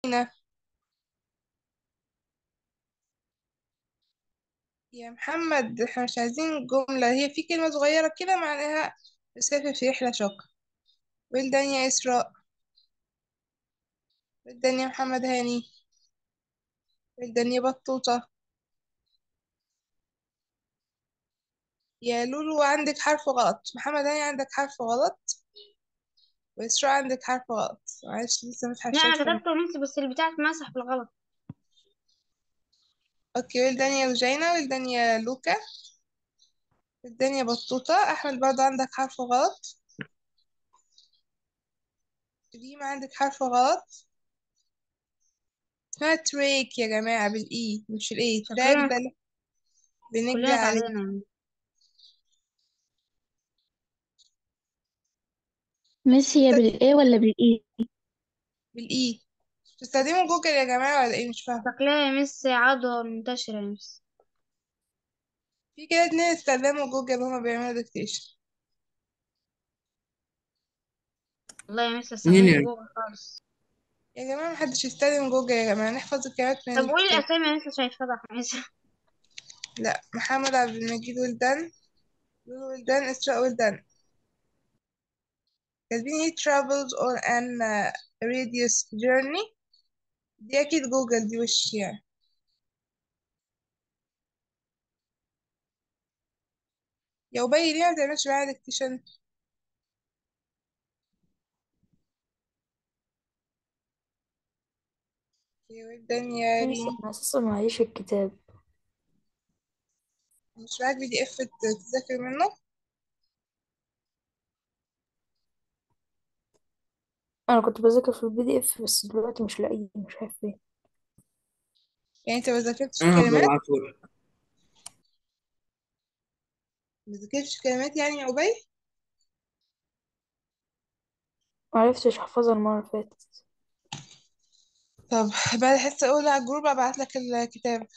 يا محمد احنا مش عايزين جملة هي في كلمة صغيرة كده معناها مسافر في رحلة شاقة ولدان يا إسراء ولدان يا محمد هاني ولدان يا بطوطة يا لولو عندك حرف غلط محمد هاني عندك حرف غلط وإسراء عندك حرف غلط معلش لسه فاتحة لا الشات انا في كتبته ونسي بس اللي بتاعك مسح بالغلط اوكي ولدان يا رجينا ولدان يا لوكا ولدان يا بطوطة أحمد برضه عندك حرف غلط ريما عندك حرف غلط اسمها تريك يا جماعة بالإي مش الإي تراك شكلنا ده اللي بنجري كلنا عليه تعبانة يعني ميسي هي بالايه ولا بالاي بالإي تستخدموا جوجل يا جماعة ولا إيه مش فاهمة شكلها مس عضوة منتشرة يا مس في كده اتنين استخدموا جوجل هما بيعملوا ديكتيشن والله يا مس مين استخدمت يعني؟ جوجل خالص يا جماعة محدش يستخدم جوجل يا جماعة نحفظ الكلمات من طب قولي الكتاب الأسامي يا مس عشان يتفضح مس لا محمد عبد المجيد ولدان لولو ولدان إسراء ولدان كاتبين he travels on an uh, radius journey دي أكيد جوجل دي وش يعني يا أبي ليه ما بتعملش معايا ديكتيشن يا ولدان يا ميسي ريم انا اساسا معيش الكتاب مش معاك بي دي اف تذاكر منه انا كنت بذاكر في البي دي اف بس دلوقتي مش لاقيه مش عارف فين يعني انت ما ذاكرتش انا كلمات ببعتهولك ما ذاكرتش كلمات يعني يا أبي معرفتش احفظها المره اللي فاتت طب بعد الحصة الأولى على الجروب أبعت لك الكتاب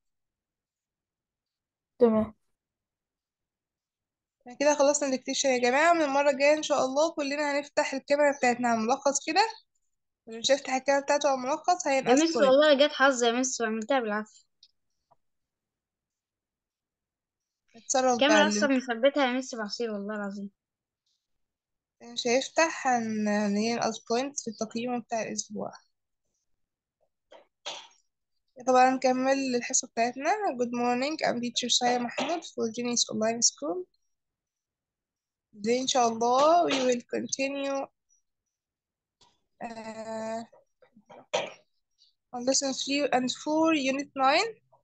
تمام احنا كده خلصنا الديكتيشن يا جماعة من المرة الجاية إن شاء الله كلنا هنفتح الكاميرا بتاعتنا على الملخص كده واللي مش هيفتح الكاميرا بتاعته على الملخص يا هينقص مس بوينت والله جت حظ يا مس وعملتها بالعافية نتصرف بقى الكاميرا اللي أصلا مثبتها يا مس بعصير والله العظيم مش هيفتح هن... هننقص بوينت في التقييم بتاع الأسبوع طبعا نكمل الحصة بتاعتنا Good morning I'm teacher Saya Mahmoud for Genius Online School Today إن شاء الله we will continue uh, on lesson 3 and 4 unit 9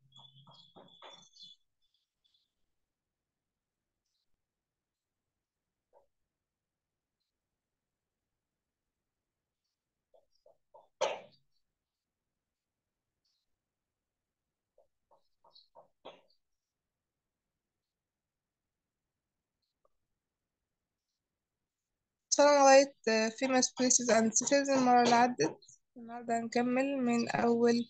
وصلنا لغاية uh, famous places and cities المرة اللي عدت النهاردة هنكمل من أول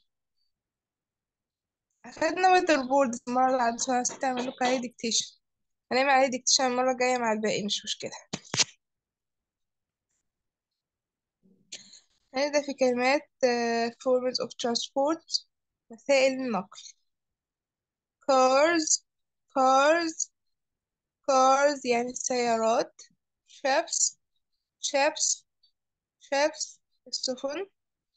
أخدنا ويتر بورد المرة اللي عدت فأنا نسيت أعمل لكم عليه ديكتيشن هنعمل عليه ديكتيشن المرة الجاية مع الباقي مش مشكلة هنبدأ في كلمات uh, forms of transport وسائل النقل cars cars cars يعني السيارات ships ships ships السفن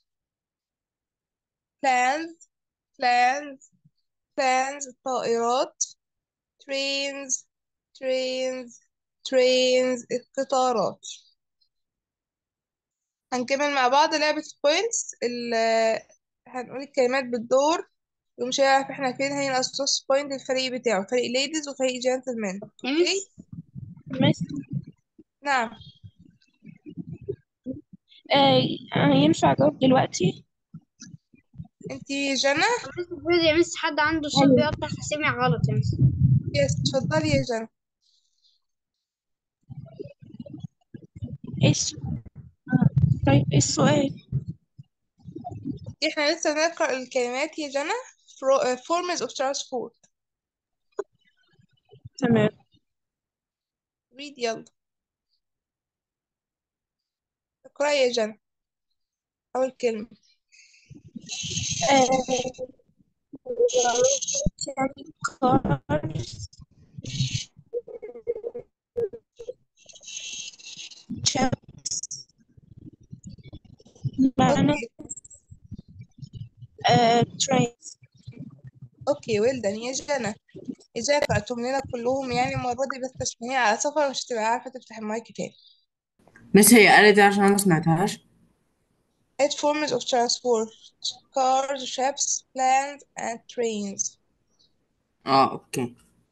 planes planes planes الطائرات trains trains trains القطارات هنكمل مع بعض لعبة البوينتس هنقول الكلمات بالدور ومش هيعرف احنا فين هينقص نص بوينت الفريق بتاعه فريق ليديز وفريق جنتلمان يا اوكي مس مس نعم آه ينفع أجاوب دلوقتي؟ انتي جنى مس بيقول يا مس حد عنده الصوت بيقطع فسمع غلط يا مس يس اتفضلي يا جنى إيه الس- طيب إيه السؤال؟ احنا لسه بنقرأ الكلمات يا جنى Fro- uh, forms of transport تمام read يلا اقرأي يا جنى أول كلمة آه، يعني cars chips banana اوكي آه، trains اوكي ويل دان يا جنى ازاي قرأتهم لنا كلهم يعني المرة دي بس عشان هي على سفر مش هتبقى عارفة تفتح المايك تاني بس هي قالت إيه عشان أنا ما سمعتهاش Eight forms of transport cars, ships, planes and trains اه اوكي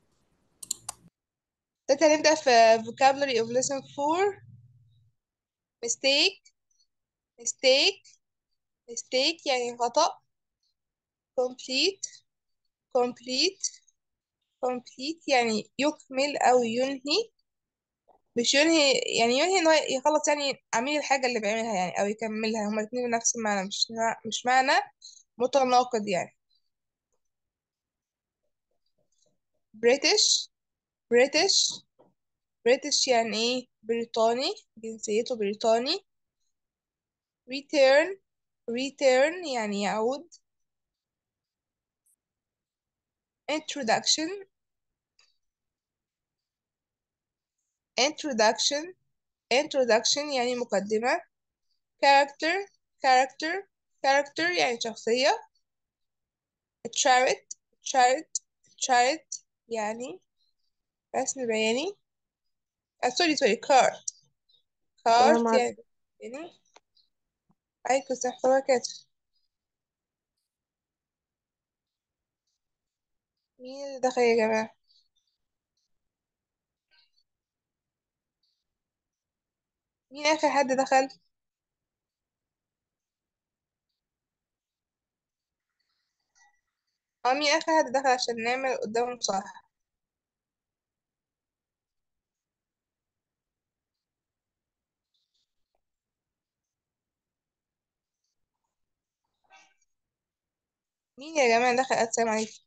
ده هنبدأ في vocabulary of lesson 4 mistake mistake mistake يعني خطأ complete complete complete يعني يكمل أو ينهي مش ينهي يعني ينهي إن هو يخلص يعني عميل الحاجة اللي بيعملها يعني أو يكملها هما الاتنين بنفس المعنى مش مش معنى متناقض يعني British British British يعني ايه بريطاني جنسيته بريطاني return return يعني يعود introduction introduction introduction يعني مقدمة character character character يعني شخصية chariot chariot chariot يعني رسم بياني آه سوري سوري card تمام card عارفة يعني يعني عليكم السلام ورحمة الله وبركاته مين اللي دخل يا جماعة مين آخر حد دخل اه مين آخر حد دخل عشان نعمل قدامهم صح مين يا جماعة دخل السلام عليكم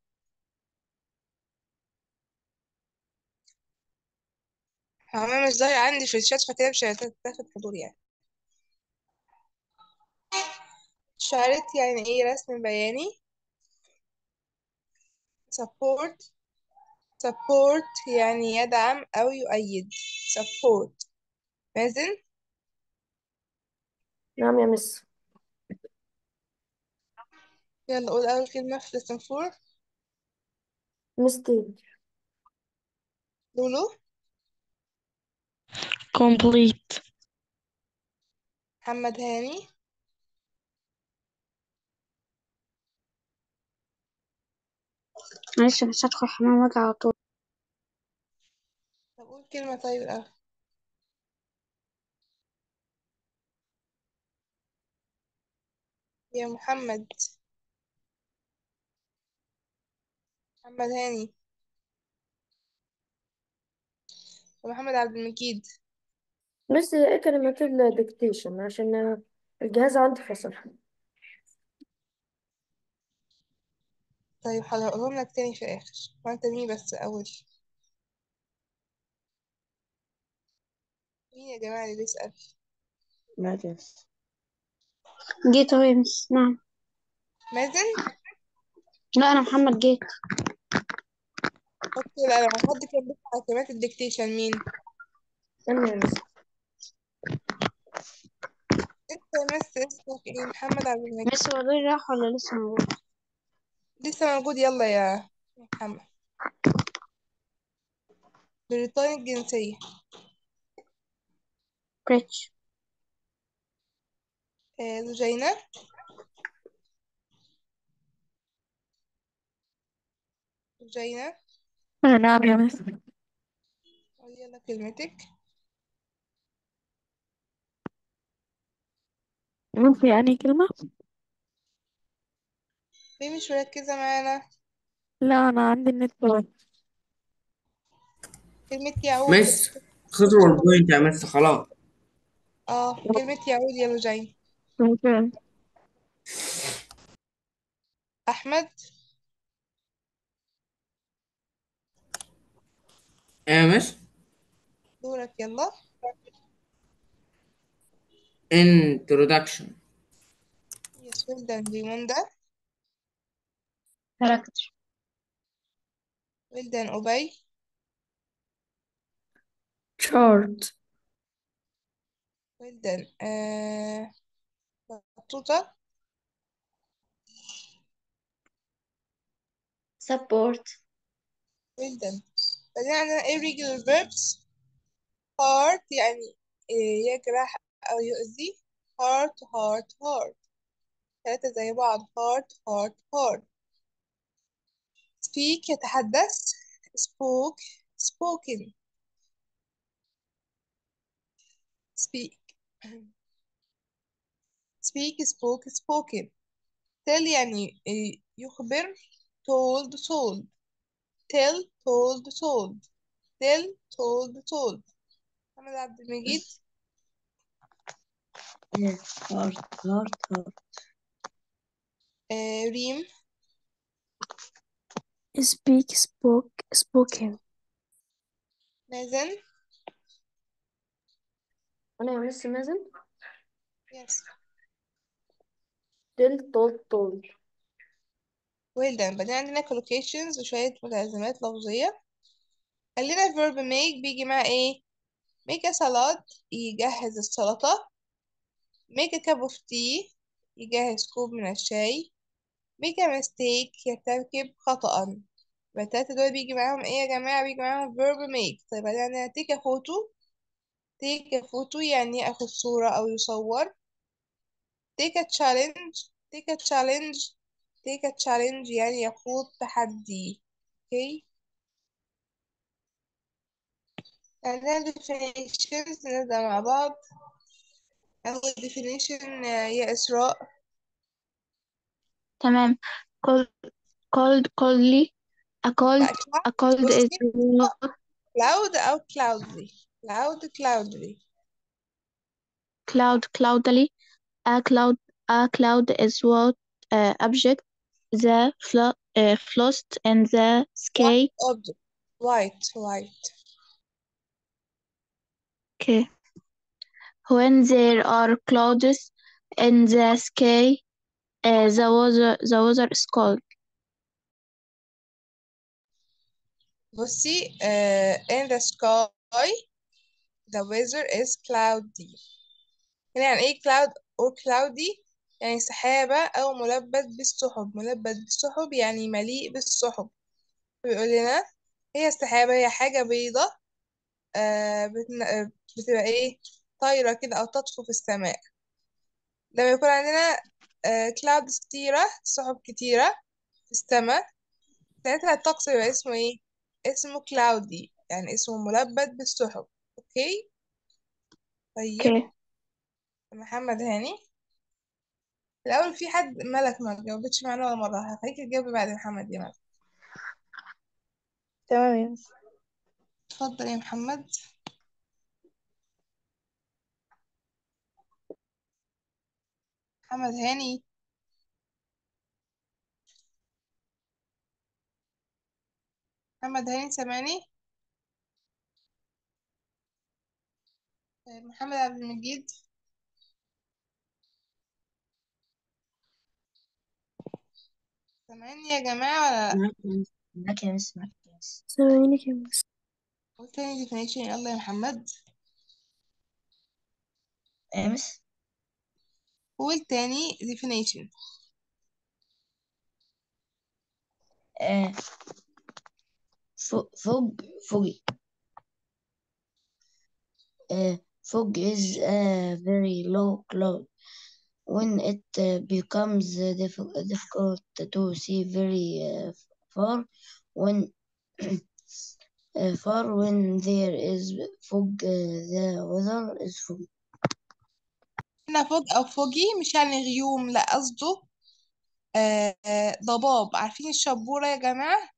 هو مش ظاهر عندي في الشات فكده مش هتاخد حضور يعني شارت يعني ايه رسم بياني support support يعني يدعم أو يؤيد support مازن نعم يا مس يلا قول أول كلمة في lesson 4 مستيك لولو complete محمد هاني معلش بس هدخل حمام واجي على طول طب قول كلمة طيب الأول يا محمد محمد هاني ومحمد عبد المجيد مس ايه كلمات الديكتيشن عشان الجهاز عندي فصل طيب حاضر هقولهم لك تاني في الآخر وانت مين بس أول مين يا جماعة اللي بيسأل مادس جيت اهو يا مس نعم مازن لا انا محمد جيت اوكي لا لما حد كان بيسأل على كلمات الديكتيشن مين استنى يا مس انت يا مس اسمك ايه محمد عبد المجيد مس هو دول راح ولا لسه موجود لسه موجود يلا يا محمد بريطاني الجنسية بريتش آه زوجينة زوجينة نعم يا مس قولي يلا كلمتك ممكن يعني كلمة ليه مش مركزة معانا لا أنا عندي النت باظ كلمة يعود مس خسروا البوينت يا مس خلاص اه كلمة يعود يا زوجين ممكن أحمد ايه يا مس دورك يلا introduction يس well done ريموندا character well done أبي chart well done آه... بطوطة support well done بعدين عندنا irregular verbs hard يعني آه، يجرح أو يؤذي heart heart heart ثلاثة زي بعض heart heart heart speak يتحدث spoke spoken speak speak spoke spoken tell يعني آه، يخبر told told tell told told tell told told محمد عبد المجيد heart heart heart آه، ريم speak spoke spoken مازن أنا يا مس مازن yes tell told told well done بعدين عندنا collocations وشوية متلازمات لفظية خلينا verb make بيجي مع ايه make a salad يجهز السلطة make a cup of tea يجهز كوب من الشاي make a mistake يرتكب خطأ يبقى التلاتة دول بيجي معاهم ايه يا جماعة بيجي معاهم verb make طيب بعدين عندنا take a photo take a photo يعني ياخد صورة أو يصور take a challenge take a challenge take a challenge يعني يخوض تحدي اوكي عندنا definitions نبدأ مع بعض أول definition آه، يا إسراء تمام cold cold coldly a cold لا a cold بصي is what cloud أو cloudly cloud cloudly cloud cloudily a cloud a cloud is what uh, object the flo uh, float in the sky object white white okay. when there are clouds in the sky uh, the weather the weather is cold بصي uh, in the sky the weather is cloudy هنا يعني ايه cloud or cloudy يعني سحابة أو ملبد بالسحب ملبد بالسحب يعني مليء بالسحب بيقول لنا هي السحابة هي حاجة بيضة آه بتن... آه، بتبقى ايه طايرة كده أو تطفو في السماء لما يكون عندنا آه clouds كتيرة سحب كتيرة في السماء ساعتها الطقس يبقى اسمه ايه اسمه cloudy يعني اسمه ملبد بالسحب اوكي طيب okay. محمد هاني الأول في حد ملك ما جاوبتش معانا ولا مرة هخليك تجاوبي بعد محمد يا ملك تمام يا مس اتفضل يا محمد محمد هاني محمد هاني سامعني طيب محمد عبد المجيد سامعني يا جماعة ولا لأ معاك يا مس معاك يا مس سامعينك يا مس قول تاني definition يلا يا محمد يا مس قول تاني definition آه فوق فوق فوقي uh, fog is a very low cloud. When it uh, becomes uh, diff- difficult to see very uh, far, when uh, far when there is fog, uh, the weather is fog. هنا فوق أو فوقي مش يعني غيوم لأ قصده آه آه ضباب عارفين الشبورة يا جماعة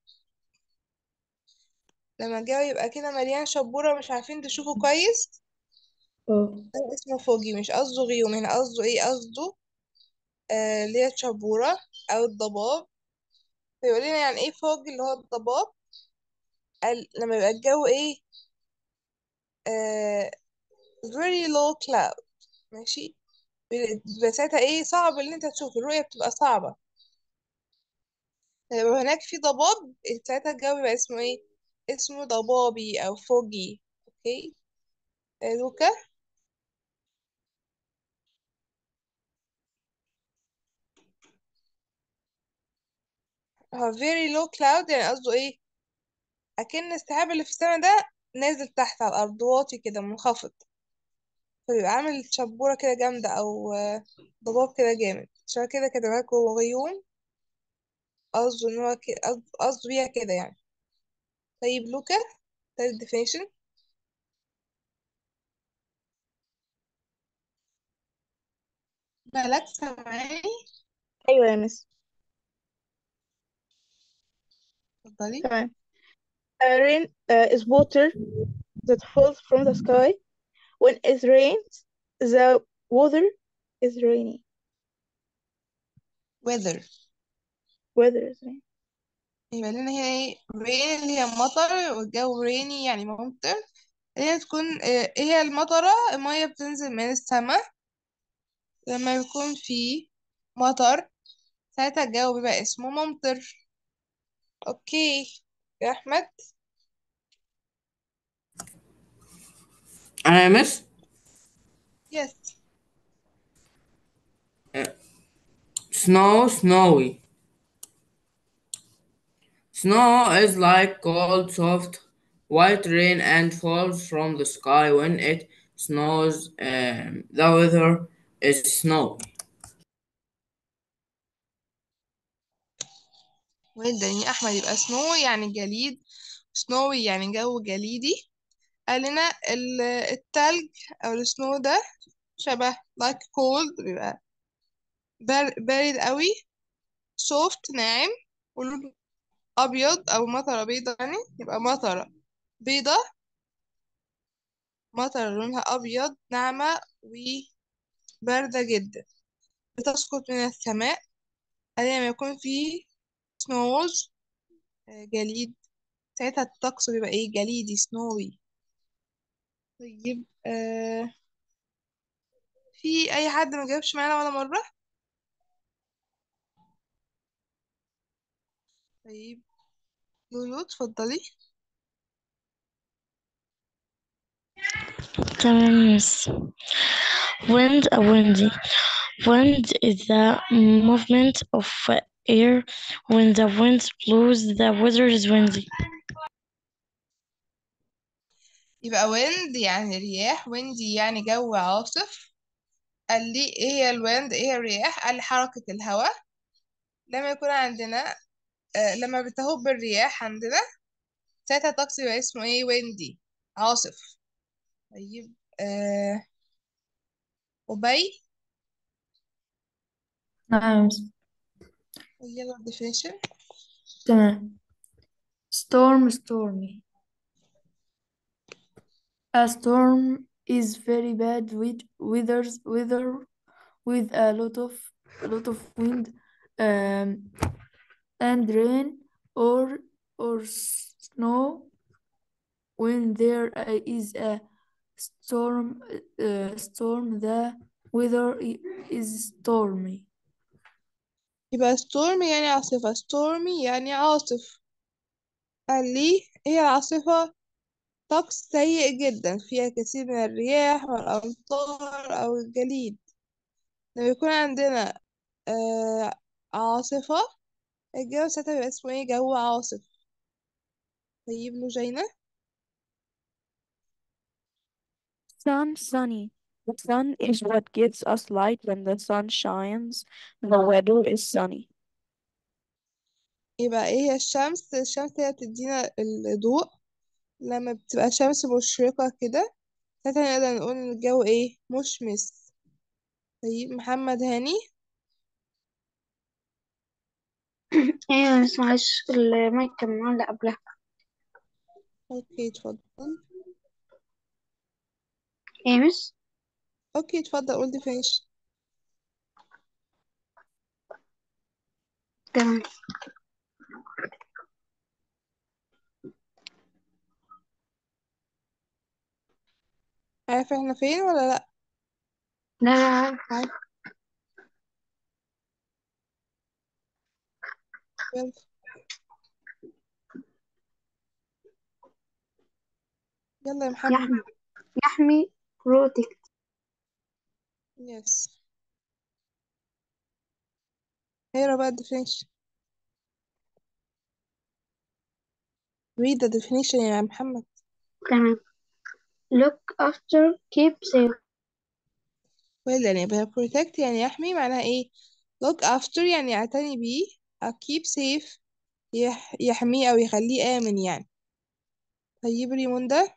لما الجو يبقى كده مليان شبورة مش عارفين تشوفوا كويس اه ده اسمه فوجي مش قصده غيوم هنا قصده ايه قصده آه اللي هي الشبورة أو الضباب فيقول لنا يعني ايه فوج اللي هو الضباب ال- لما يبقى الجو ايه آه very low cloud ماشي بيبقى ساعتها ايه صعب ان انت تشوف الرؤية بتبقى صعبة لما هناك في ضباب ساعتها الجو بيبقى اسمه ايه اسمه ضبابي او فوجي اوكي آه، لوكا هو very low cloud يعني قصده ايه اكن السحاب اللي في السماء ده نازل تحت على الارض واطي كده منخفض فبيبقى عامل شبورة كده جامدة او آه، ضباب كده جامد عشان كده كده جوه غيوم قصده ان هو ك- قصد- قصده بيها كده يعني طيب لوكا تالت definition مالك سامعاني أيوة يا مس اتفضلي تمام uh, rain uh, is water that falls from the sky when it rains the water is rainy weather weather is rainy يبقى لنا هنا ايه rain اللي هي مطر والجو rainy يعني ممطر اللي هي تكون آه، ايه هي المطرة المية بتنزل من السماء لما يكون في مطر ساعتها الجو بيبقى اسمه ممطر اوكي يا احمد أنا يا مس يس snow snowy snow is like cold soft white rain and falls from the sky when it snows um, the weather is snowy ويل يعني احمد يبقى سنو يعني جليد سنوي يعني جو جليدي قال لنا ال- التلج او السنو ده شبه like cold بيبقى بار- بارد قوي soft ناعم ولونه ابيض او مطره بيضة يعني يبقى مطره بيضة مطره لونها ابيض ناعمة وباردة جدا بتسقط من السماء قال لما يكون في سنوز جليد ساعتها الطقس بيبقى ايه جليدي سنوي طيب آه في اي حد ما جابش معانا ولا مرة طيب لولو اتفضلي تمام مس wind a windy wind is the movement of air when the wind blows the weather is windy يبقى wind يعني رياح windy يعني جو عاصف قال لي ايه هي الويند ايه هي الرياح قال لي حركة الهواء لما يكون عندنا آه لما بتهب الرياح عندنا ساعتها الطقس يبقى اسمه ايه windy عاصف طيب آه أبي نعم يلا definition تمام storm stormy a storm is very bad with weathers weather with a lot of a lot of wind um, and rain or or snow when there is a storm uh, storm the weather i- is stormy يبقى storm يعني عاصفة stormy يعني عاصف قال لي هي العاصفة طقس سيء جدا فيها كثير من الرياح والأمطار أو الجليد لما يكون عندنا آه عاصفة الجو ساعتها بيبقى اسمه ايه جو عاصف طيب لوجينا Sun sunny. The sun is what gives us light when the sun shines. The weather is sunny. يبقى ايه هي الشمس الشمس هي بتدينا الضوء لما بتبقى الشمس مشرقة كده ساعتها نقدر نقول ان الجو ايه مشمس طيب محمد هاني ايوه بس معلش المايك كان معلق قبلها اوكي اتفضل ايه مس اوكي اتفضل قول definition تمام عارف احنا فين ولا لا لا لا عارفة عارفة يلا يلا يا محمد يحمي يحمي protect يس اقرا بقى الديفينيشن read the definition يا محمد تمام look after keep safe well يعني بها protect يعني يحمي معناها ايه look after يعني يعتني بيه أو keep safe يح يحميه أو يخليه آمن يعني طيب ريموندا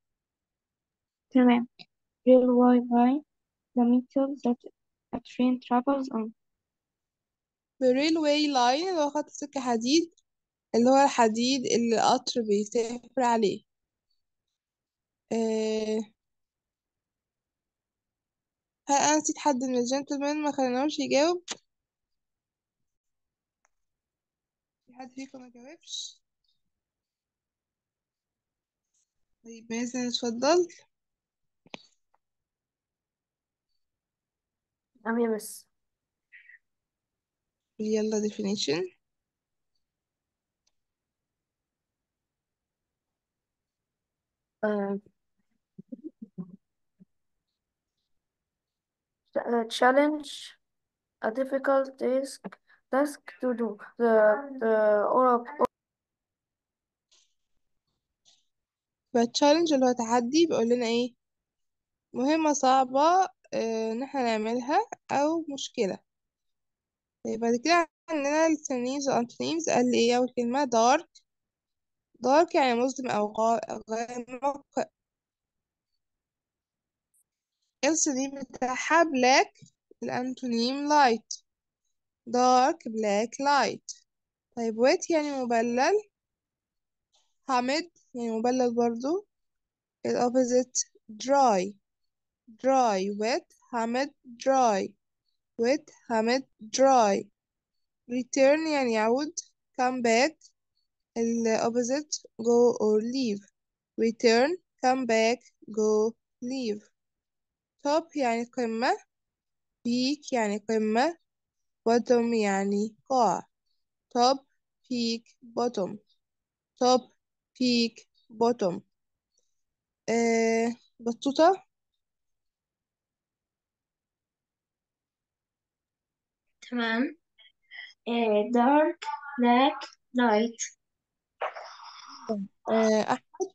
تمام railway line the metal that a train travels on the railway line اللي هو خط سكة حديد اللي هو الحديد اللي القطر بيسافر عليه آه... هل أنا نسيت حد من الجنتلمان ما خليناهوش يجاوب في حد فيكم ما جاوبش طيب مازن اتفضل نعم يا مس يلا definition uh, uh, challenge a difficult task task to do the the or فالتشالنج اللي هو تحدي بيقول لنا ايه مهمة صعبة آه، ان احنا نعملها او مشكلة طيب بعد كده عندنا السينونيمز والانتونيمز قال لي ايه اول كلمة دارك دارك يعني مظلم او غا- غامق السينونيم بتاعها بلاك الانتونيم لايت دارك بلاك لايت طيب ويت يعني مبلل حامد يعني مبلل برضو الأوبوزيت dry dry wet حامد dry wet حامد dry return يعني يعود come back ال opposite go or leave return come back go leave top يعني قمة peak يعني قمة bottom يعني قاع top peak bottom top peak bottom آه بطوطة تمام آه dark black light آه أحمد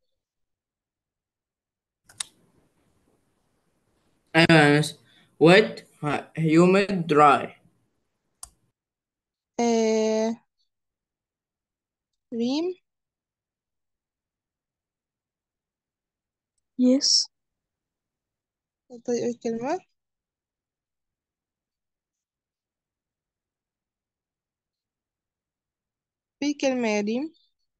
أيوة يا مس wet humid dry آه ريم Yes. اتفضلي قولي كلمة في كلمة يا ريم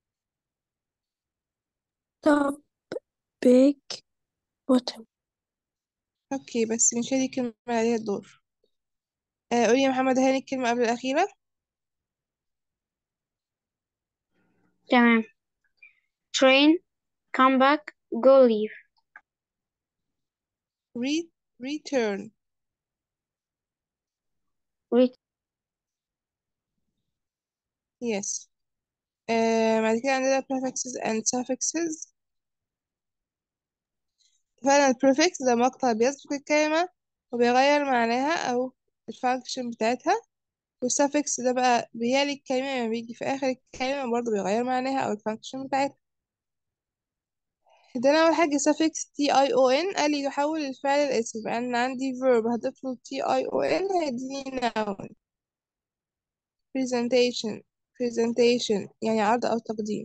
Top, big, bottom. اوكي بس مش هذه الكلمة اللي عليها الدور آه قولي يا محمد هاني الكلمة قبل الأخيرة تمام train come back go leave re return Re- yes آه بعد كده عندنا prefixes and suffixes فعلا ال prefix ده مقطع بيسبق الكلمة وبيغير معناها أو الفانكشن بتاعتها والsuffix ده بقى بيلي الكلمة لما بيجي في آخر الكلمة برضه بيغير معناها أو الفانكشن بتاعتها ده أنا أول حاجة suffix t i o n قال لي يحول الفعل الاسم أنا عندي verb هضيف له t i o n هيديني noun presentation presentation يعني عرض أو تقديم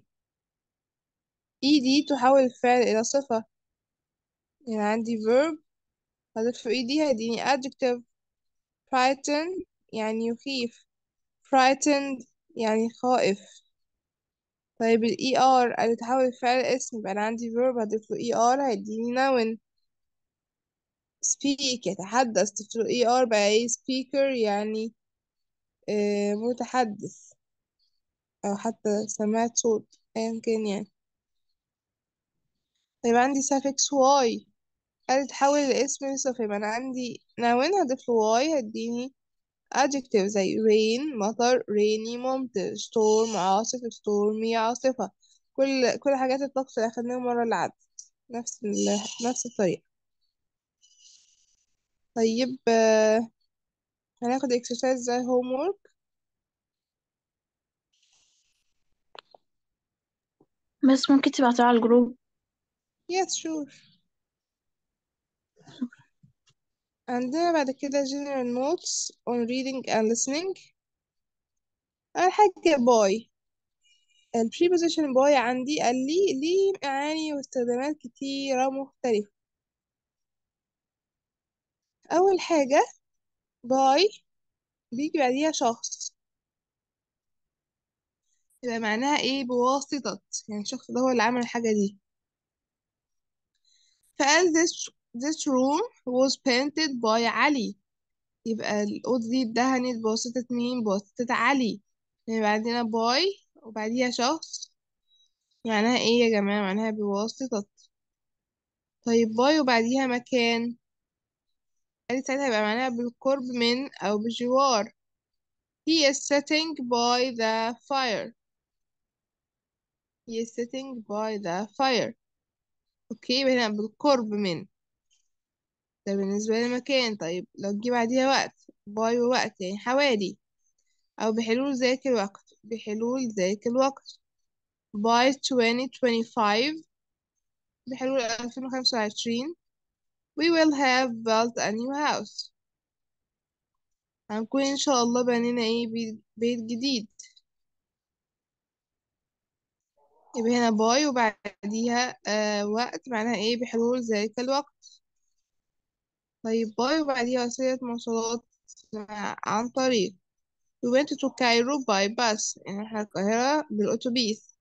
ed تحول الفعل إلى صفة يعني عندي verb هضيف له ed هيديني adjective frighten يعني يخيف frightened يعني خائف طيب ال ER اللي تحول الفعل اسم يبقى أنا عندي verb هضيف له ER هيديني noun speak يتحدث ضفت له ER بقى ايه speaker يعني آه متحدث أو حتى سمعت صوت أيا كان يعني طيب عندي suffix y قال تحول الاسم لصفة يبقى أنا عندي نون هضيف له واي هيديني adjective زي rain مطر rainy ممطر storm عاصف stormy عاصفة كل كل حاجات الطقس اللي أخدناها المرة اللي عدت نفس ال... نفس الطريقة طيب آه، هناخد exercise زي homework بس ممكن تبعتها على الجروب yes sure عندنا بعد كده general notes on reading and listening أول حاجة boy ال preposition boy عندي قال لي ليه معاني واستخدامات كتيرة مختلفة أول حاجة باي بيجي بعديها شخص يبقى معناها ايه بواسطة يعني الشخص ده هو اللي عمل الحاجة دي فقال this this room was painted by علي يبقى الأوضة دي اتدهنت بواسطة مين بواسطة علي يبقى عندنا باي وبعديها شخص معناها ايه يا جماعة معناها بواسطة طيب باي وبعديها مكان قال ساعتها يبقى معناها بالقرب من أو بجوار he is sitting by the fire he is sitting by the fire اوكي يبقى هنا بالقرب من ده بالنسبة للمكان طيب لو تجي بعديها وقت باي ووقت يعني حوالي أو بحلول ذاك الوقت بحلول ذاك الوقت by 2025 بحلول 2025 we will have built a new house هنكون إن شاء الله بنينا إيه بي- بيت جديد يبقى هنا باي وبعديها آه وقت معناها إيه بحلول ذلك الوقت طيب باي وبعديها وسيلة مواصلات عن طريق we went to Cairo by bus يعني احنا القاهرة بالأتوبيس